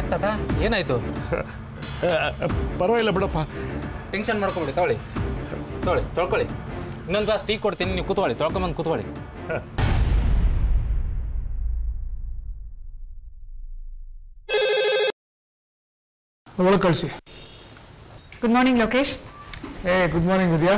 ಯಾಕೆ ತಾತ ಏನಾಯ್ತು ಪರವಾಗಿಲ್ಲ ಬಿಡಪ್ಪ ಟೆನ್ಷನ್ ಮಾಡ್ಕೊಬೇಡಿ ತಗೊಳ್ಳಿ ತೊಗೊಳ್ಳಿ ತೊಳ್ಕೊಳ್ಳಿ ಇನ್ನೊಂದು ಗ್ಲಾಸ್ ಟೀ ಕೊಡ್ತೀನಿ ನೀವು ಕೂತ್ಕೊಳ್ಳಿ ತೊಳ್ಕೊಂಬಂದು ಕೂತ್ಕೊಳ್ಳಿ ಒಳಗೆ ಕಳಿಸಿ ಗುಡ್ ಮಾರ್ನಿಂಗ್ ಲೋಕೇಶ್ ಏ ಗುಡ್ ಮಾರ್ನಿಂಗ್ ವಿದ್ಯಾ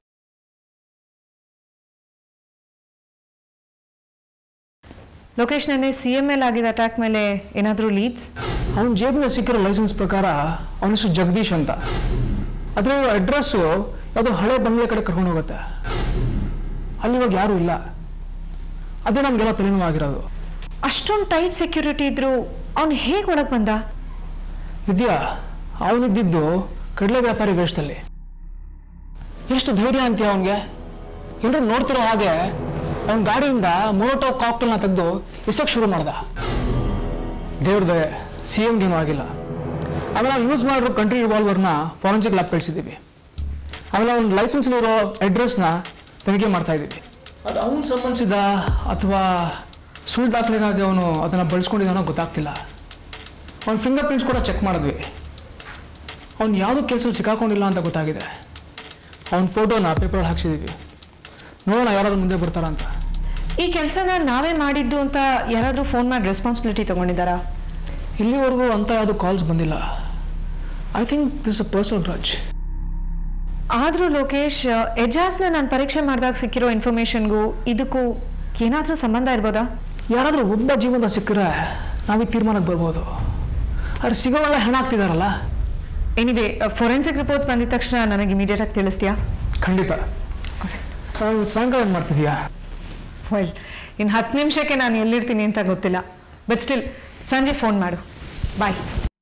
ಲೋಕೇಶ್ ನೆನ್ನೆ ಸಿ ಎಮ್ ಎಲ್ ಆಗಿದ್ದ ಅಟ್ಯಾಕ್ ಮೇಲೆ ಏನಾದರೂ ಲೀಡ್ಸ್ ಅವನ ಜೇಬಿನ ಸಿಕ್ಕಿರೋ ಲೈಸೆನ್ಸ್ ಪ್ರಕಾರ ಅವನ ಹೆಸರು ಜಗದೀಶ್ ಅಂತ ಆದರೆ ಅಡ್ರೆಸ್ಸು ಯಾವುದೋ ಹಳೆ ಬಂಗ್ಲೆ ಕಡೆ ಕರ್ಕೊಂಡು ಹೋಗುತ್ತೆ ಅಲ್ಲಿ ಇವಾಗ ಯಾರೂ ಇಲ್ಲ ಅದೇ ನಮಗೆಲ್ಲ ತಲೆನೋವು ಆಗಿರೋದು ಅಷ್ಟೊಂದು ಟೈಟ್ ಸೆಕ್ಯೂರಿಟಿ ಇದ್ರು ಅವ್ನು ಹೇಗೆ ಒಳಗೆ ಬಂದ ವಿದ್ಯಾ ಅವನಿದ್ದಿದ್ದು ಕಡಲೆ ವ್ಯಾಪಾರಿ ವೇಷದಲ್ಲಿ ಎಷ್ಟು ಧೈರ್ಯ ಅಂತೀಯ ಅವನಿಗೆ ಎಲ್ಲರೂ ನೋಡ್ತಿರೋ ಹಾಗೆ ಅವನ ಗಾಡಿಯಿಂದ ಮೊರೋಟೋ ಕಾಕ್ಟಲ್ನ ತೆಗೆದು ಎಸಕ್ಕೆ ಶುರು ಮಾಡ್ದ ದೇವ್ರ ದಯೆ ಸಿ ಎಮ್ಗೇನು ಆಗಿಲ್ಲ ಆಮೇಲೆ ನಾವು ಯೂಸ್ ಮಾಡಿರೋ ಕಂಟ್ರಿ ರಿವಾಲ್ವರ್ನ ಫಾರೆನ್ಸಿಕ್ ಲ್ಯಾಬ್ ಕಳಿಸಿದ್ದೀವಿ ಆಮೇಲೆ ಅವ್ನ ಲೈಸೆನ್ಸ್ಲಿರೋ ಅಡ್ರೆಸ್ನ ತನಿಖೆ ಮಾಡ್ತಾ ಇದ್ದೀವಿ ಅದು ಅವನು ಸಂಬಂಧಿಸಿದ ಅಥವಾ ಸುಳ್ಳು ದಾಖಲೆಗಾಗಿ ಅವನು ಅದನ್ನು ಬಳಸ್ಕೊಂಡಿದ್ದಾನೋ ಗೊತ್ತಾಗ್ತಿಲ್ಲ ಅವ್ನ ಫಿಂಗರ್ ಪ್ರಿಂಟ್ಸ್ ಕೂಡ ಚೆಕ್ ಮಾಡಿದ್ವಿ ಅವ್ನು ಯಾವುದೂ ಕೇಸಲ್ಲಿ ಸಿಕ್ಕಾಕೊಂಡಿಲ್ಲ ಅಂತ ಗೊತ್ತಾಗಿದೆ ಅವ್ನ ಫೋಟೋನ ಪೇಪರಲ್ಲಿ ಹಾಕ್ಸಿದ್ದೀವಿ ನೋಡೋಣ ಯಾರಾದ್ರೂ ಮುಂದೆ ಬರ್ತಾರ ಅಂತ ಈ ಕೆಲಸನ ನಾವೇ ಮಾಡಿದ್ದು ಅಂತ ಯಾರಾದರೂ ಫೋನ್ ಮಾಡಿ ರೆಸ್ಪಾನ್ಸಿಬಿಲಿಟಿ ತಗೊಂಡಿದ್ದಾರಾ ಇಲ್ಲಿವರೆಗೂ ಅಂತ ಯಾವುದು ಕಾಲ್ಸ್ ಬಂದಿಲ್ಲ I think this a personal grudge ಆದರೂ ಲೋಕೇಶ್ ಎಜಾಸ್ನ ನಾನು ಪರೀಕ್ಷೆ ಮಾಡಿದಾಗ ಸಿಕ್ಕಿರೋ ಇನ್ಫಾರ್ಮೇಷನ್ಗೂ ಇದಕ್ಕೂ ಏನಾದರೂ ಸಂಬಂಧ ಇರ್ಬೋದಾ ಯಾರಾದರೂ ಒಬ್ಬ ಜೀವನ ಸಿಕ್ಕರೆ ನಾವೀಗ ತೀರ್ಮಾನಕ್ಕೆ ಬರ್ಬೋದು ಆದ್ರೆ ಸಿಗೋವೆಲ್ಲ ಹೆಣ ಆಗ್ತಿದಾರಲ್ಲ ಎನಿವೆ ಫೊರೆನ್ಸಿಕ್ ರಿಪೋರ್ಟ್ಸ್ ಬಂದಿದ ತಕ್ಷಣ ನನಗೆ ಇಮಿಡಿಯೇಟಾಗಿ ತಿಳಿಸ್ತೀಯಾ ಖಂಡಿತ ಆ, ಇವತ್ತು ಸಾಯಂಕಾಲ ಏನು ಮಾಡ್ತಿದ್ಯಾ ವೆಲ್ ಇನ್ನು ಹತ್ತು ನಿಮಿಷಕ್ಕೆ ನಾನು ಎಲ್ಲಿರ್ತೀನಿ ಅಂತ ಗೊತ್ತಿಲ್ಲ ಬಟ್ ಸ್ಟಿಲ್ ಸಂಜೆ ಫೋನ್ ಮಾಡು ಬಾಯ್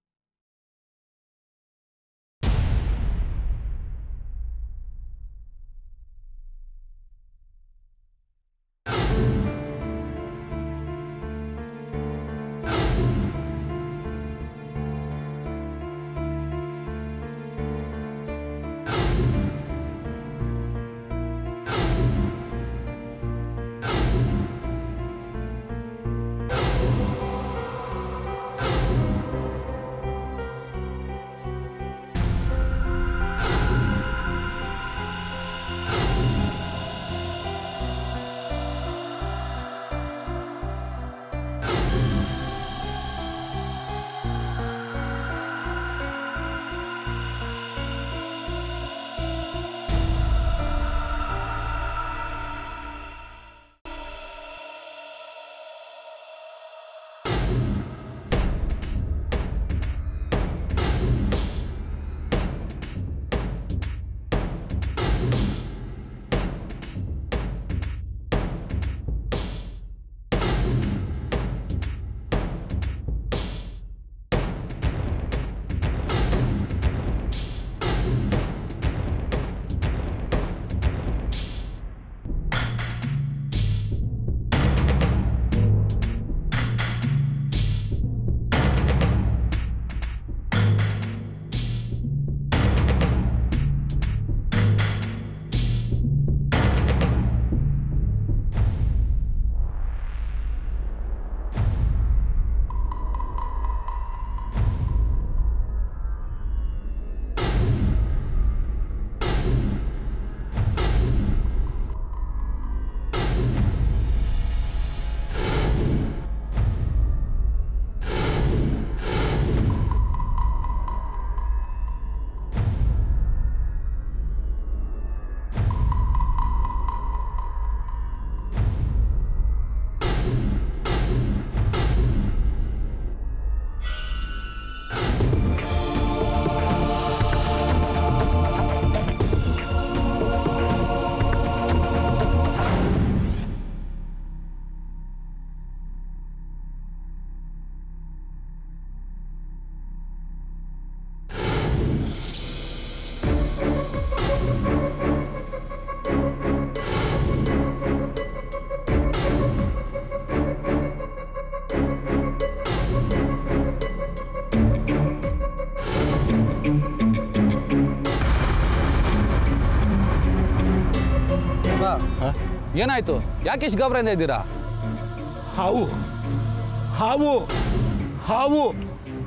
ಏನಾಯ್ತು ಯಾಕೆ ಇಷ್ಟು ಗಾಬರಿಯಿಂದ ಇದ್ದೀರಾ ಹಾವು ಹಾವು ಹಾವು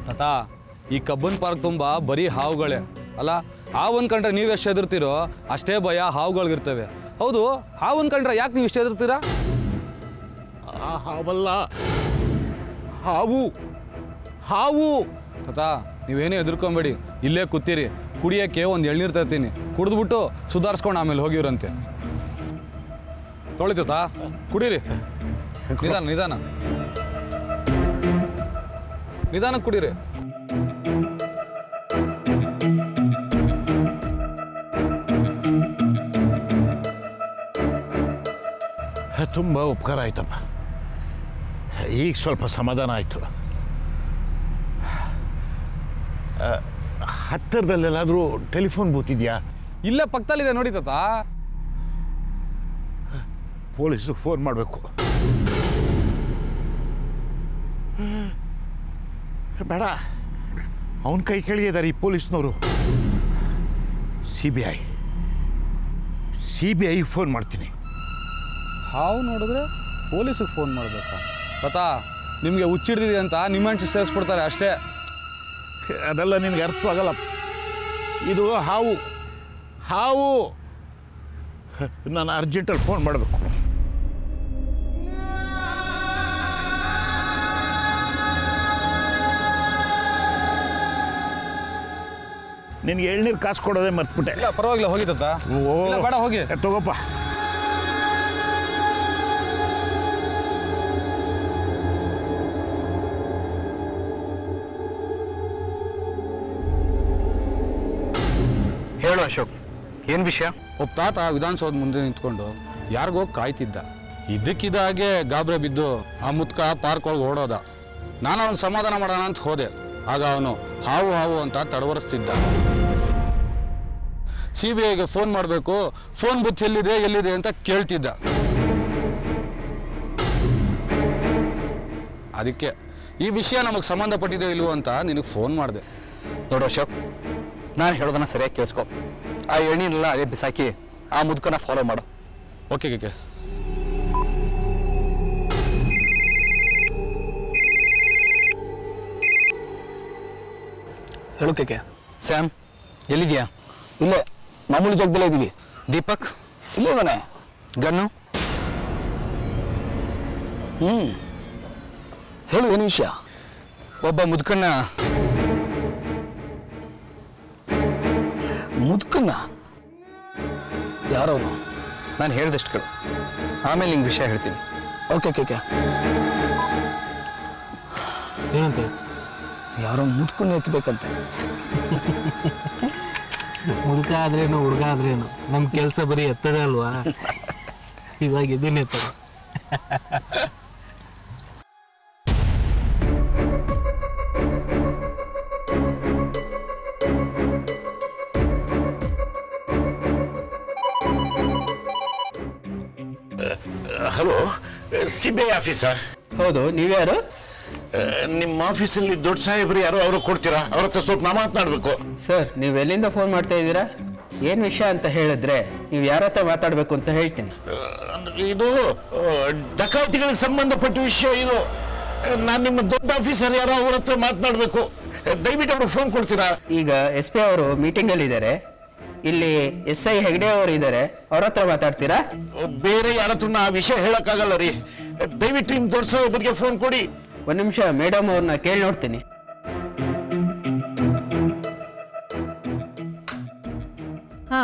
ತಾತ ಈ ಕಬ್ಬನ್ ಪಾರ್ಕ್ ತುಂಬ ಬರೀ ಹಾವುಗಳೇ ಅಲ್ಲ ಹಾವನ್ ಕಂಡ್ರೆ ನೀವು ಎಷ್ಟು ಹೆದರ್ತೀರೋ ಅಷ್ಟೇ ಭಯ ಹಾವುಗಳಿಗಿರ್ತವೆ ಹೌದು ಹಾವನ್ ಕಂಡ್ರೆ ಯಾಕೆ ನೀವು ಇಷ್ಟು ಹೆದರ್ತೀರಾ ಆ ಹಾವಲ್ಲ ಹಾವು ಹಾವು ತಾತ ನೀವೇನೇ ಹೆದರ್ಕೊಂಬೇಡಿ ಇಲ್ಲೇ ಕೂತೀರಿ ಕುಡಿಯೋಕ್ಕೆ ಒಂದು ಎಳ್ನೀರು ತರ್ತೀನಿ ಕುಡಿದ್ಬಿಟ್ಟು ಸುಧಾರಿಸ್ಕೊಂಡು ಆಮೇಲೆ ಹೋಗಿವ್ರಂತೆ ತೊಳಿತು ತಾ ಕುಡೀರಿ ನಿಧಾನ ನಿಧಾನ ನಿಧಾನಕ್ಕೆ ಕುಡೀರಿ ತುಂಬ ಉಪಕಾರ ಆಯ್ತಪ್ಪ ಈಗ ಸ್ವಲ್ಪ ಸಮಾಧಾನ ಆಯಿತು ಹತ್ತಿರದಲ್ಲೆಲ್ಲಾದರೂ ಟೆಲಿಫೋನ್ ಬೂತ್ ಇದೆಯಾ ಇಲ್ಲೇ ಪಕ್ಕದಲ್ಲಿದೆ ನೋಡಿ ತಾತ ಪೊಲೀಸು ಫೋನ್ ಮಾಡಬೇಕು ಬೇಡ ಅವನ ಕೈ ಕೆಳಗಿದ್ದಾರೆ ಈ ಪೊಲೀಸ್ನವರು C B I C B ಐಗೆ ಫೋನ್ ಮಾಡ್ತೀನಿ ಹಾವು ನೋಡಿದ್ರೆ ಪೊಲೀಸಿಗೆ ಫೋನ್ ಮಾಡಬೇಕಾ ತಾತ ನಿಮಗೆ ಹುಚ್ಚಿಡ್ದಿದೆ ಅಂತ ನಿಮ್ಮ ಹೆಂಡ್ಸಿ ಸೇರಿಸ್ಬಿಡ್ತಾರೆ ಅಷ್ಟೇ ಅದೆಲ್ಲ ನಿನಗೆ ಅರ್ಥವಾಗಲ್ಲ ಇದು ಹಾವು ಹಾವು ನಾನು ಅರ್ಜೆಂಟಲ್ಲಿ ಫೋನ್ ಮಾಡಬೇಕು ನಿನ್ಗೆ ಎಳ್ನೀರು ಕಾಸು ಕೊಡೋದೇ ಮರ್ತ್ಬಿಟ್ಟೆ ಇಲ್ಲ ಪರವಾಗಿಲ್ಲ ಹೋಗಿ ತಾತ ಓ ಇಲ್ಲ, ಬೇಡ ಹೋಗಿ ಏ, ತಗೋಪ್ಪ ಹೇಳು ಅಶೋಕ್ ಏನು ವಿಷಯ ಒಬ್ಬ ತಾತ ವಿಧಾನಸೌಧ ಮುಂದೆ ನಿಂತ್ಕೊಂಡು ಯಾರಿಗೋ ಕಾಯ್ತಿದ್ದ ಇದ್ದಕ್ಕಿದ್ದಾಗೆ ಗಾಬರಿ ಬಿದ್ದು ಆ ಮುತ್ಕ ಪಾರ್ಕ್ ಒಳಗೆ ಓಡೋದ ನಾನು ಅವನಿಗೆ ಸಮಾಧಾನ ಮಾಡೋಣ ಅಂತ ಹೋದೆ ಆಗ ಅವನು ಹಾವು ಹಾವು ಅಂತ ತಡವರಿಸ್ತಿದ್ದ ಸಿ ಬಿ ಐಗೆ ಫೋನ್ ಮಾಡಬೇಕು ಫೋನ್ ಬುತ್ ಎಲ್ಲಿದೆ ಎಲ್ಲಿದೆ ಅಂತ ಕೇಳ್ತಿದ್ದ ಅದಕ್ಕೆ ಈ ವಿಷಯ ನಮಗೆ ಸಂಬಂಧಪಟ್ಟಿದೆ ಇಲ್ವೋ ಅಂತ ನಿನಗೆ ಫೋನ್ ಮಾಡಿದೆ ನೋಡು ಅಶೋಕ್ ನಾನು ಹೇಳೋದನ್ನ ಸರಿಯಾಗಿ ಕೇಳಿಸ್ಕೊ ಆ ಎಣ್ಣೆನೆಲ್ಲ ಅದೇ ಬಿಸಾಕಿ ಆ ಮುದುಕನ ಫಾಲೋ ಮಾಡು ಓಕೆ ಕೇಕೆ ಹೇಳು ಕೇಕೆ ಸ್ಯಾಮ್ ಎಲ್ಲಿದ್ಯಾ ಇಲ್ಲೇ ಮಾಮೂಲಿ ಜಾಗದಲ್ಲೇ ಇದ್ದೀವಿ ದೀಪಕ್ ಇಲ್ಲೇ ಇದ್ದಾನೆ ಗನ್ನು ಹ್ಞೂ ಹೇಳು ಏನು ವಿಷಯ ಒಬ್ಬ ಮುದುಕನ್ನ ಮುದುಕನ್ನ ಯಾರವನು ನಾನು ಹೇಳ್ದಷ್ಟು ಕೇಳು ಆಮೇಲೆ ನಿಂಗೆ ವಿಷಯ ಹೇಳ್ತೀನಿ ಓಕೆ ಕೇಕೆ ಏನಂತೆ ಯಾರೋ ಮುದುಕನ್ನ ಎತ್ತಬೇಕಂತೆ ಮುದುಕ ಆದ್ರೇನು ಹುಡುಗ ಆದ್ರೇನು ನಮ್ ಕೆಲಸ ಬರೀ ಎತ್ತದ ಅಲ್ವಾ ಇವಾಗ ಇದನ್ನ ಎತ್ತದ hello C B I officer ಹೌದು ನೀವ್ಯಾರು ನಿಮ್ಮ ಆಫೀಸಲ್ಲಿ ದೊಡ್ಡ ಸಾಹೇಬ್ರು ಯಾರೋ ಅವರು ಕೊಡ್ತೀರಾ ಅವ್ರ ಹತ್ರ ಸ್ವಲ್ಪ ನಾ ಮಾತನಾಡಬೇಕು ಸರ್ ನೀವು ಎಲ್ಲಿಂದ ಫೋನ್ ಮಾಡ್ತಾ ಇದ್ದೀರಾ ಏನ್ ವಿಷಯ ಅಂತ ಹೇಳಿದ್ರೆ ನೀವು ಯಾರ ಹತ್ರ ಮಾತಾಡ್ಬೇಕು ಅಂತ ಹೇಳ್ತೀನಿ ಇದು ಆ, ಡಕಾತಿಗಳಿಗೆ ಸಂಬಂಧಪಟ್ಟ ವಿಷಯ ಇದು ನಾನು ನಿಮ್ಮ ದೊಡ್ಡ ಆಫೀಸರ್ ಯಾರೋ ಅವ್ರ ಹತ್ರ ಮಾತನಾಡಬೇಕು ದಯವಿಟ್ಟು ಅವ್ರಿಗೆ ಫೋನ್ ಕೊಡ್ತೀರಾ ಈಗ ಎಸ್ ಪಿ ಅವರು ಮೀಟಿಂಗ್ ಅಲ್ಲಿ ಇದ್ದಾರೆ ಇಲ್ಲಿ ಎಸ್ ಐ ಹೆಗ್ಡೆ ಅವರು ಇದ್ದಾರೆ ಅವ್ರ ಹತ್ರ ಮಾತಾಡ್ತೀರಾ ಬೇರೆ ಯಾರ ಹತ್ರ ಆ ವಿಷಯ ಹೇಳಕ್ಕಾಗಲ್ಲ ರೀ ದಯವಿಟ್ಟು ನಿಮ್ಮ ದೊಡ್ಡ ಸಾಹೇಬ್ರಿಗೆ ಫೋನ್ ಕೊಡಿ ಒಂದ್ ನಿಮಿಷ ಮೇಡಮ್ ಅವ್ರನ್ನ ಕೇಳಿ ನೋಡ್ತೀನಿ ಹಾ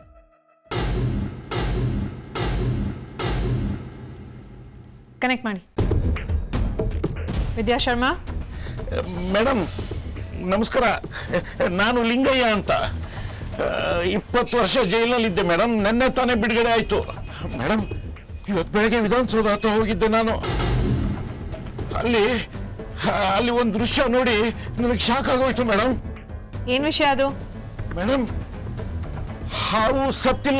ಕನೆಕ್ಟ್ ಮಾಡಿ ವಿದ್ಯಾ ಶರ್ಮಾ ಮೇಡಮ್ ನಮಸ್ಕಾರ ನಾನು ಲಿಂಗಯ್ಯ ಅಂತ ಇಪ್ಪತ್ತು ವರ್ಷ ಜೈಲಲ್ಲಿದ್ದೆ ಮೇಡಮ್ ನೆನ್ನೆ ತಾನೇ ಬಿಡುಗಡೆ ಆಯಿತು ಮೇಡಮ್ ಇವತ್ತು ಬೆಳಗ್ಗೆ ವಿಧಾನಸೌಧ ಹತ್ರ ಹೋಗಿದ್ದೆ ನಾನು ಅಲ್ಲಿ ಅಲ್ಲಿ ಒಂದು ದೃಶ್ಯ ನೋಡಿ ನನಗೆ ಶಾಕ್ ಆಗೋಯ್ತು ಮೇಡಮ್ ಏನ್ ವಿಷಯ ಅದು ಮೇಡಮ್ ಹಾವು ಸತ್ತಿಲ್ಲ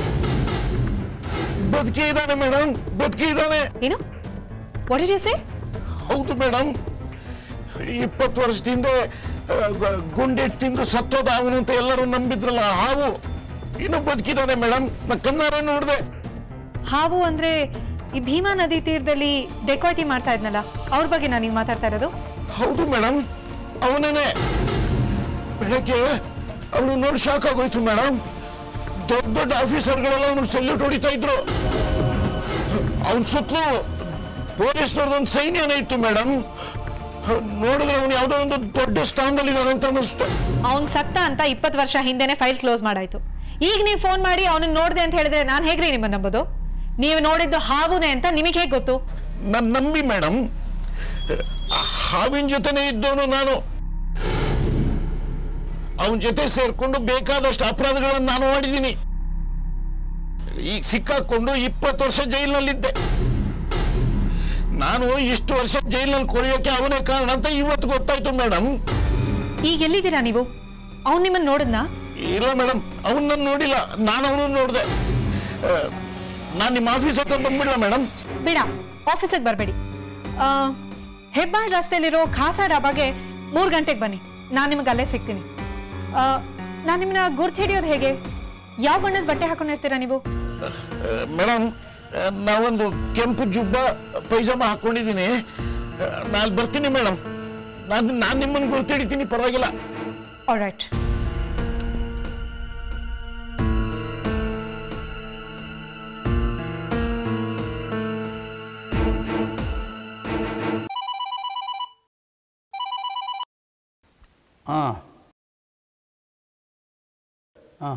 ಬದುಕಿ ಇದ್ದಾನೆ ಮೇಡಮ್ ಬದುಕಿ ಇದ್ದಾನೆ ಏನು ವಾಟ್ ಡಿಡ್ ಯು ಸೇ ಹೌದು ಮೇಡಮ್ ಇಪ್ಪತ್ತು ವರ್ಷದಿಂದ ಆ, ಗ- ಗುಂಡಿಟ್ಟು ತಿಂದು ಸತ್ತೋದ ಅವನು ಅಂತ ಎಲ್ಲರೂ ನಂಬಿದ್ರಲ್ಲ ಆ ಹಾವು ಇನ್ನು ಬದುಕಿದ್ದಾನೆ ಮೇಡಮ್ ನಾ ಕಣ್ಣಾರೆ ನೋಡಿದೆ ಹಾವು ಅಂದ್ರೆ ಈ ಭೀಮಾ ನದಿ ತೀರದಲ್ಲಿ ಡೆಕಾಯ್ಟಿ ಮಾಡ್ತಾ ಇದ್ನಲ್ಲ ಅವ್ರ ಬಗ್ಗೆ ನಾನು ನೀವು ಮಾತಾಡ್ತಾ ಇರೋದು ಹೌದು ಮೇಡಮ್ ಅವನೇ ಬೆಳಗ್ಗೆ ಅವನು ನೋಡಿ ಶಾಕ್ ಆಗೋಯ್ತು ಮೇಡಮ್ ದೊಡ್ಡ ದೊಡ್ಡ ಆಫೀಸರ್ಗಳೆಲ್ಲ ಅವನಿಗೆ ಸಲ್ಯೂಟ್ ಹೊಡಿತಾ ಇದ್ರು ಅವನ ಸುತ್ತಲೂ ಪೊಲೀಸ್ನವ್ರದೊಂದು ಸೈನ್ಯನೇ ಇತ್ತು ಮೇಡಮ್ ನೋಡಿದ್ರೆ ಅವನು ಯಾವುದೋ ಒಂದು ದೊಡ್ಡ ಸ್ಥಾನದಲ್ಲಿದ್ದಾನೆ ಅಂತ ಅನ್ನಿಸ್ತು ಅವ್ನ್ ಸತ್ತ ಅಂತ ಇಪ್ಪತ್ತು ವರ್ಷ ಹಿಂದೆನೆ ಫೈಲ್ ಕ್ಲೋಸ್ ಮಾಡಾಯ್ತು ಈಗ ನೀವು ಫೋನ್ ಮಾಡಿ ಅವನನ್ನ ನೋಡ್ದೆ ಅಂತ ಹೇಳಿದ್ರೆ ನಾನು ಹೇಗ್ರಿ ನಿಮ್ಮನ್ನ ನಂಬೋದು ನೀವು ನೋಡಿದ್ದು ಹಾವುನೇ ಅಂತ ನಿಮಗೆ ಹೇಗೆ ಗೊತ್ತು ನನ್ನ ನಂಬಿ ಮೇಡಮ್ ಹಾವಿನ ಜೊತೆನೇ ಇದ್ದವನು ನಾನು ಅವನ ಜೊತೆ ಸೇರ್ಕೊಂಡು ಬೇಕಾದಷ್ಟು ಅಪರಾಧಗಳನ್ನು ನಾನು ಮಾಡಿದ್ದೀನಿ ಈಗ ಸಿಕ್ಕಾಕೊಂಡು ಇಪ್ಪತ್ತು ವರ್ಷ ಜೈಲಿನಲ್ಲಿದ್ದೆ ನಾನು ಇಷ್ಟು ವರ್ಷ ಜೈಲಿನಲ್ಲಿ ಕೊಳೆಯೋಕೆ ಅವನೇ ಕಾರಣ ಅಂತ ಇವತ್ತು ಗೊತ್ತಾಯ್ತು ಮೇಡಮ್ ಈಗ ಎಲ್ಲಿದ್ದೀರಾ ನೀವು ಅವ್ನು ನಿಮ್ಮನ್ನ ನೋಡಿದ್ನಾ ಇಲ್ಲ ಮೇಡಮ್ ಅವನನ್ನು ನೋಡಿಲ್ಲ ನಾನು ಅವನನ್ನು ನೋಡಿದೆ ನಾನು ನಿಮ್ಮ ಆಫೀಸ್ ಹತ್ರ ಬಂದ್ಬಿಡ್ಲ ಮೇಡಮ್ ಬೇಡ ಆಫೀಸಿಗೆ ಬರಬೇಡಿ ಹೆಬ್ಬಾಳ್ ರಸ್ತೆಯಲ್ಲಿರೋ ಖಾಸಾ ಡಾಬಾಗೆ ಮೂರು ಗಂಟೆಗೆ ಬನ್ನಿ ನಾನು ನಿಮ್ಗೆ ಅಲ್ಲೇ ಸಿಗ್ತೀನಿ ನಾನು ನಿಮ್ಮನ್ನ ಗುರ್ತು ಹಿಡಿಯೋದು ಹೇಗೆ ಯಾವ ಬಣ್ಣದ ಬಟ್ಟೆ ಹಾಕೊಂಡಿರ್ತೀರಾ ನೀವು ಮೇಡಮ್ ನಾವೊಂದು ಕೆಂಪು ಜುಬ್ಬ ಪೈಜಾಮ ಹಾಕೊಂಡಿದ್ದೀನಿ ನಾನು ಬರ್ತೀನಿ ಮೇಡಮ್ ನಾನು ನಾನು ನಿಮ್ಮನ್ನು ಗುರ್ತಿಡಿತೀನಿ ಪರವಾಗಿಲ್ಲ ರೈಟ್ ಹಾಂ ಹಾಂ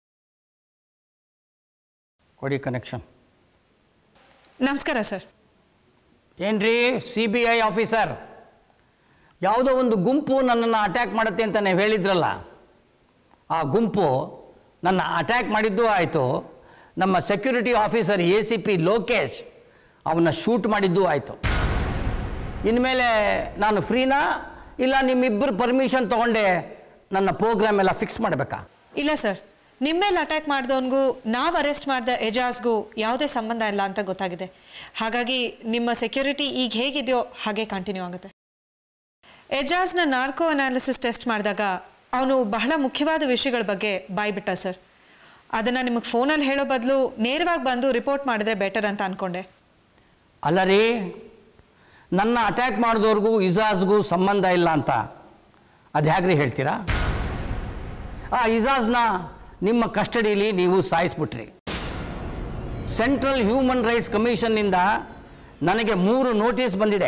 ಕೊಡಿ ಕನೆಕ್ಷನ್ ನಮಸ್ಕಾರ ಸರ್ ಏನ್ರಿ ಸಿ ಬಿ ಐ ಆಫೀಸರ್ ಯಾವುದೋ ಒಂದು ಗುಂಪು ನನ್ನನ್ನು ಅಟ್ಯಾಕ್ ಮಾಡುತ್ತೆ ಅಂತ ನೀವು ಹೇಳಿದ್ರಲ್ಲ ಆ ಗುಂಪು ನನ್ನ ಅಟ್ಯಾಕ್ ಮಾಡಿದ್ದು ಆಯಿತು ನಮ್ಮ security officer A C P Lokesh ಅವನ್ನ ಶೂಟ್ ಮಾಡಿದ್ದು ಆಯಿತು ಇನ್ಮೇಲೆ ನಾನು ಫ್ರೀನಾ ಇಲ್ಲ ನಿಮ್ಮಿಬ್ಬರು ಪರ್ಮಿಷನ್ ತೊಗೊಂಡೆ ನನ್ನ ಪ್ರೋಗ್ರಾಮ್ ಎಲ್ಲ ಫಿಕ್ಸ್ ಮಾಡಬೇಕಾ ಇಲ್ಲ ಸರ್ ನಿಮ್ಮೇಲೆ ಅಟ್ಯಾಕ್ ಮಾಡಿದವನಿಗೂ ನಾವು ಅರೆಸ್ಟ್ ಮಾಡಿದ ಎಜಾಸ್ಗೂ ಯಾವುದೇ ಸಂಬಂಧ ಇಲ್ಲ ಅಂತ ಗೊತ್ತಾಗಿದೆ ಹಾಗಾಗಿ ನಿಮ್ಮ ಸೆಕ್ಯೂರಿಟಿ ಈಗ ಹೇಗಿದೆಯೋ ಹಾಗೆ ಕಂಟಿನ್ಯೂ ಆಗುತ್ತೆ ಎಜಾಸ್ನ ನಾರ್ಕೋ ಅನಾಲಿಸಿಸ್ ಟೆಸ್ಟ್ ಮಾಡಿದಾಗ ಅವನು ಬಹಳ ಮುಖ್ಯವಾದ ವಿಷಯಗಳ ಬಗ್ಗೆ ಬಾಯ್ಬಿಟ್ಟ ಸರ್ ಅದನ್ನು ನಿಮಗೆ ಫೋನಲ್ಲಿ ಹೇಳೋ ಬದಲು ನೇರವಾಗಿ ಬಂದು ರಿಪೋರ್ಟ್ ಮಾಡಿದ್ರೆ ಬೆಟರ್ ಅಂತ ಅಂದ್ಕೊಂಡೆ ಅಲ್ಲ ರೀ ನನ್ನ ಅಟ್ಯಾಕ್ ಮಾಡಿದವ್ರಿಗೂ ಇಜಾಜ್ಗೂ ಸಂಬಂಧ ಇಲ್ಲ ಅಂತ ಅದು ಹೇಗ್ರಿ ಹೇಳ್ತೀರಾ ಆ ಇಜಾಜ್ನ ನಿಮ್ಮ ಕಸ್ಟಡಿಲಿ ನೀವು ಸಾಯಿಸ್ಬಿಟ್ರಿ ಸೆಂಟ್ರಲ್ ಹ್ಯೂಮನ್ ರೈಟ್ಸ್ ಕಮಿಷನ್ನಿಂದ ನನಗೆ ಮೂರು ನೋಟಿಸ್ ಬಂದಿದೆ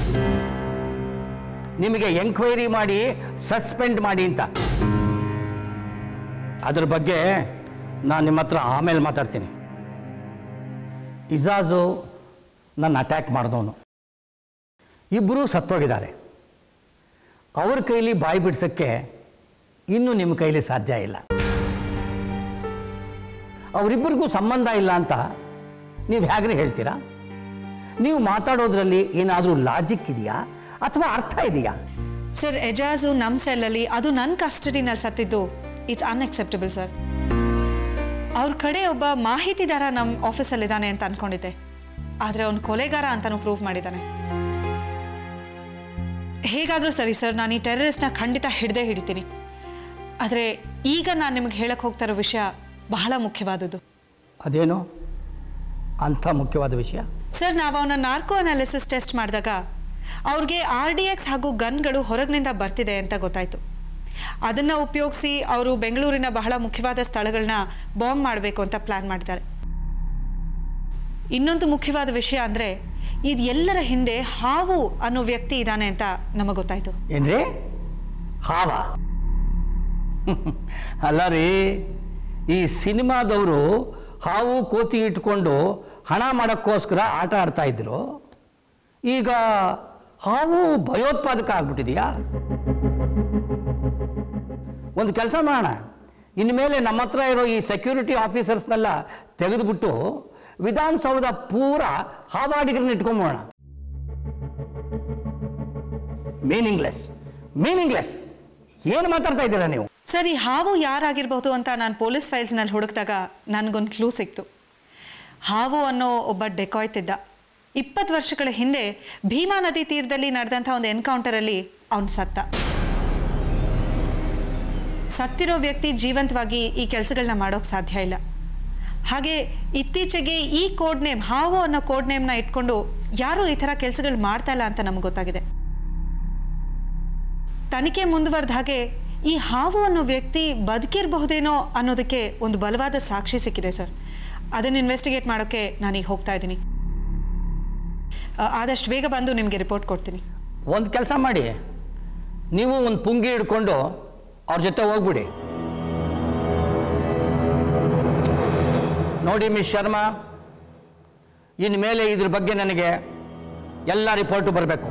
ನಿಮಗೆ ಎಂಕ್ವೈರಿ ಮಾಡಿ ಸಸ್ಪೆಂಡ್ ಮಾಡಿ ಅಂತ ಅದ್ರ ಬಗ್ಗೆ ನಾನು ನಿಮ್ಮ ಹತ್ರ ಆಮೇಲೆ ಮಾತಾಡ್ತೀನಿ ಇಜಾಜು ನನ್ನ ಅಟ್ಯಾಕ್ ಮಾಡಿದವನು ಇಬ್ಬರೂ ಸತ್ತೋಗಿದ್ದಾರೆ ಅವ್ರ ಕೈಲಿ ಬಾಯಿ ಬಿಡ್ಸೋಕ್ಕೆ ಇನ್ನೂ ನಿಮ್ಮ ಕೈಲಿ ಸಾಧ್ಯ ಇಲ್ಲ ಅವರಿಬ್ಬರಿಗೂ ಸಂಬಂಧ ಇಲ್ಲ ಅಂತ ನೀವು ಹೇಗ್ರಿ ಹೇಳ್ತೀರಾ ನೀವು ಮಾತಾಡೋದ್ರಲ್ಲಿ ಏನಾದರೂ ಲಾಜಿಕ್ ಇದೆಯಾ ಅಥವಾ ಅರ್ಥ ಇದೆಯಾ ಸರ್ ಎಜಾಜು ನಮ್ಮ ಸೆಲ್ಲಲ್ಲಿ ಅದು ನನ್ನ ಕಸ್ಟಡಿನಲ್ಲಿ ಸತ್ತಿದ್ದು ಇಟ್ಸ್ ಅನ್ಅಕ್ಸೆಪ್ಟಬಲ್ ಸರ್ ಅವ್ರ ಕಡೆ ಒಬ್ಬ ಮಾಹಿತಿದಾರ ನಮ್ಮ ಆಫೀಸಲ್ಲಿದ್ದಾನೆ ಅಂತ ಅನ್ಕೊಂಡಿದ್ದೆ ಆದರೆ ಅವನು ಕೊಲೆಗಾರ ಅಂತಲೂ ಪ್ರೂವ್ ಮಾಡಿದ್ದಾನೆ ಹೇಗಾದರೂ ಸರಿ ಸರ್ ನಾನು ಈ ಟೆರರಿಸ್ಟ್ನ ಖಂಡಿತ ಹಿಡ್ದೇ ಹಿಡಿತೀನಿ ಆದರೆ ಈಗ ನಾನು ನಿಮಗೆ ಹೇಳಕ್ಕೆ ಹೋಗ್ತಾ ಇರೋ ವಿಷಯ ಬಹಳ ಮುಖ್ಯವಾದದ್ದು ಅದೇನು ಅಂಥ ಮುಖ್ಯವಾದ ವಿಷಯ ಸರ್ ನಾವು ಅವನ ನಾರ್ಕೋ ಅನಾಲಿಸಿಸ್ ಟೆಸ್ಟ್ ಮಾಡಿದಾಗ ಅವ್ರಿಗೆ ಆರ್ ಡಿ ಎಕ್ಸ್ ಹಾಗೂ ಗನ್ಗಳು ಹೊರಗಿನಿಂದ ಬರ್ತಿದೆ ಅಂತ ಗೊತ್ತಾಯಿತು ಅದನ್ನು ಉಪಯೋಗಿಸಿ ಅವರು ಬೆಂಗಳೂರಿನ ಬಹಳ ಮುಖ್ಯವಾದ ಸ್ಥಳಗಳನ್ನ ಬಾಂಬ್ ಮಾಡಬೇಕು ಅಂತ ಪ್ಲ್ಯಾನ್ ಮಾಡಿದ್ದಾರೆ ಇನ್ನೊಂದು ಮುಖ್ಯವಾದ ವಿಷಯ ಅಂದರೆ ಇದು ಎಲ್ಲರ ಹಿಂದೆ ಹಾವು ಅನ್ನೋ ವ್ಯಕ್ತಿ ಇದ್ದಾನೆ ಅಂತ ನಮಗೆ ಗೊತ್ತಾಯಿತು ಏನ್ರಿ ಹಾವ ಅಲ್ಲ ರೀ ಈ ಸಿನಿಮಾದವರು ಹಾವು ಕೋತಿ ಇಟ್ಕೊಂಡು ಹಣ ಮಾಡೋಕ್ಕೋಸ್ಕರ ಆಟ ಆಡ್ತಾ ಇದ್ರು ಈಗ ಹಾವು ಭಯೋತ್ಪಾದಕ ಆಗ್ಬಿಟ್ಟಿದೆಯಾ ಒಂದು ಕೆಲಸ ಮಾಡೋಣ ಇನ್ಮೇಲೆ ನಮ್ಮ ಹತ್ರ ಇರೋ ಈ ಸೆಕ್ಯೂರಿಟಿ ಆಫೀಸರ್ಸ್ನೆಲ್ಲ ತೆಗೆದುಬಿಟ್ಟು ವಿಧಾನಸೌಧ ಪೂರ ಹಾವಾಡಿಗರನ್ನ ಇಟ್ಕೊಂಬೋಣ ಮೀನಿಂಗ್ಲೆಸ್ ಮೀನಿಂಗ್ಲೆಸ್ ಏನು ಮಾತಾಡ್ತಾ ಇದ್ದೀರಾ ನೀವು ಸರ್ ಈ ಹಾವು ಯಾರಾಗಿರ್ಬೋದು ಅಂತ ನಾನು ಪೊಲೀಸ್ ಫೈಲ್ಸ್ನಲ್ಲಿ ಹುಡುಕಿದಾಗ ನನಗೊಂದು ಕ್ಲೂ ಸಿಕ್ತು ಹಾವು ಅನ್ನೋ ಒಬ್ಬ ಡೆಕಾಯ್ತ್ ಇದ್ದ ಇಪ್ಪತ್ತು ವರ್ಷಗಳ ಹಿಂದೆ ಭೀಮಾ ನದಿ ತೀರದಲ್ಲಿ ನಡೆದಂಥ ಒಂದು ಎನ್ಕೌಂಟರಲ್ಲಿ ಅವನು ಸತ್ತ ಸತ್ತಿರೋ ವ್ಯಕ್ತಿ ಜೀವಂತವಾಗಿ ಈ ಕೆಲಸಗಳನ್ನ ಮಾಡೋಕ್ಕೆ ಸಾಧ್ಯ ಇಲ್ಲ ಹಾಗೆ ಇತ್ತೀಚೆಗೆ ಈ ಕೋಡ್ ನೇಮ್ ಹಾವು ಅನ್ನೋ ಕೋಡ್ ನೇಮ್ನ ಇಟ್ಕೊಂಡು ಯಾರೂ ಈ ಥರ ಕೆಲಸಗಳು ಮಾಡ್ತಾ ಇಲ್ಲ ಅಂತ ನಮ್ಗೆ ಗೊತ್ತಾಗಿದೆ ತನಿಖೆ ಮುಂದುವರೆದ ಹಾಗೆ ಈ ಹಾವು ಅನ್ನೋ ವ್ಯಕ್ತಿ ಬದುಕಿರಬಹುದೇನೋ ಅನ್ನೋದಕ್ಕೆ ಒಂದು ಬಲವಾದ ಸಾಕ್ಷಿ ಸಿಕ್ಕಿದೆ ಸರ್ ಅದನ್ನು ಇನ್ವೆಸ್ಟಿಗೇಟ್ ಮಾಡೋಕ್ಕೆ ನಾನೀಗ ಹೋಗ್ತಾ ಇದ್ದೀನಿ ಆದಷ್ಟು ಬೇಗ ಬಂದು ನಿಮಗೆ ರಿಪೋರ್ಟ್ ಕೊಡ್ತೀನಿ ಒಂದು ಕೆಲಸ ಮಾಡಿ ನೀವು ಒಂದು ಪುಂಗಿ ಹಿಡ್ಕೊಂಡು ಅವ್ರ ಜೊತೆ ಹೋಗ್ಬಿಡಿ ನೋಡಿ ಮಿಸ್ ಶರ್ಮಾ ಇನ್ನು ಮೇಲೆ ಇದ್ರ ಬಗ್ಗೆ ನನಗೆ ಎಲ್ಲ ರಿಪೋರ್ಟು ಬರಬೇಕು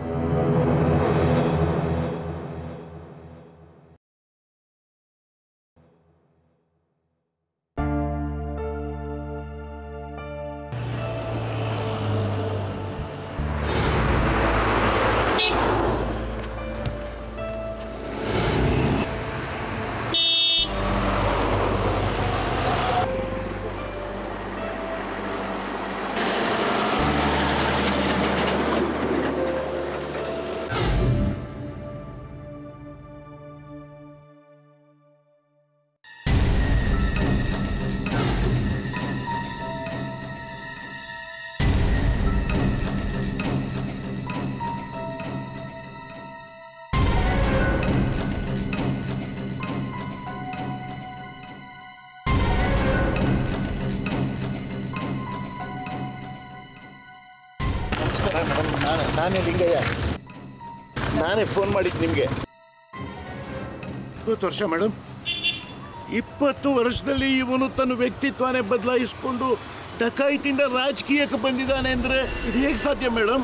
ನಮಸ್ಕಾರ ಮೇಡಮ್ ನಾನು ನಾನೇ ಲಿಂಗಯ್ಯ ನಾನೇ ಫೋನ್ ಮಾಡಿದ್ದು ನಿಮಗೆ ಇಪ್ಪತ್ತು ವರ್ಷ ಮೇಡಮ್ ಇಪ್ಪತ್ತು ವರ್ಷದಲ್ಲಿ ಇವನು ತನ್ನ ವ್ಯಕ್ತಿತ್ವನೇ ಬದಲಾಯಿಸಿಕೊಂಡು ಡಕಾಯಿತಿಂದ ರಾಜಕೀಯಕ್ಕೆ ಬಂದಿದ್ದಾನೆ ಅಂದರೆ ಇದು ಹೇಗೆ ಸಾಧ್ಯ ಮೇಡಮ್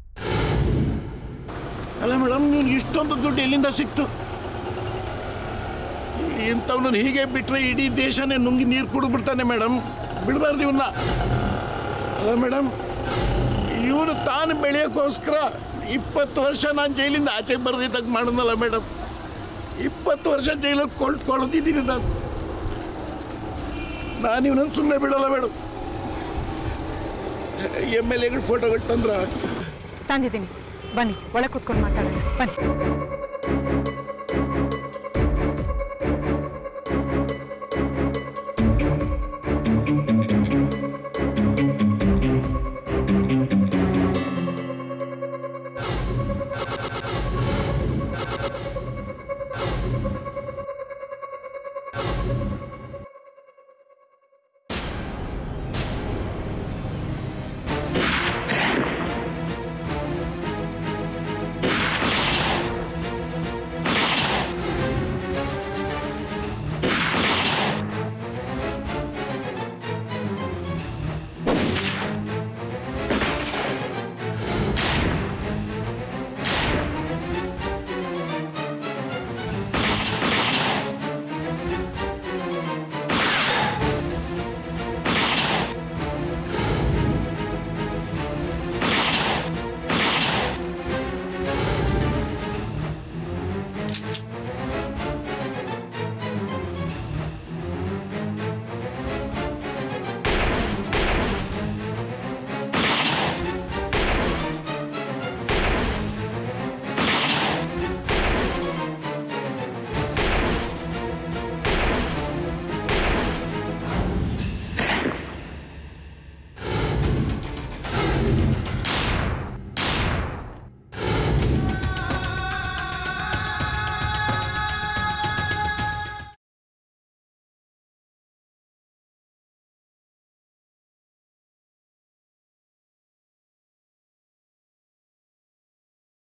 ಅಲ್ಲ ಮೇಡಮ್ ನೀವು ಇಷ್ಟೊಂದು ದುಡ್ಡು ಎಲ್ಲಿಂದ ಸಿಕ್ತು ಇಂಥವ್ನನ್ನು ಹೀಗೆ ಬಿಟ್ಟರೆ ಇಡೀ ದೇಶನೇ ನುಂಗಿ ನೀರು ಕುಡಿದ್ಬಿಡ್ತಾನೆ ಮೇಡಮ್ ಬಿಡಬಾರ್ದು ಇವನ್ನ ಅಲ್ಲ ಮೇಡಮ್ ಇವನು ತಾನು ಬೆಳೆಯೋಕ್ಕೋಸ್ಕರ ಇಪ್ಪತ್ತು ವರ್ಷ ನಾನು ಜೈಲಿಂದ ಆಚೆಗೆ ಬರ್ದಿದ್ದಾಗ ಮಾಡೋನಲ್ಲ ಮೇಡಮ್ ಇಪ್ಪತ್ತು ವರ್ಷ ಜೈಲಲ್ಲಿ ಕೊಳ್ಳಿದ್ದೀನಿ ನಾನು ನಾನು ಇವನನ್ನು ಸುಮ್ಮನೆ ಬಿಡೋಲ್ಲ ಮೇಡಮ್ ಎಮ್ ಎಲ್ ಎಗಳ ಫೋಟೋಗಳು ತಂದ್ರ ತಂದಿದ್ದೀನಿ ಬನ್ನಿ ಒಳಗೆ ಕೂತ್ಕೊಂಡು ಮಾತಾಡೋಣ ಬನ್ನಿ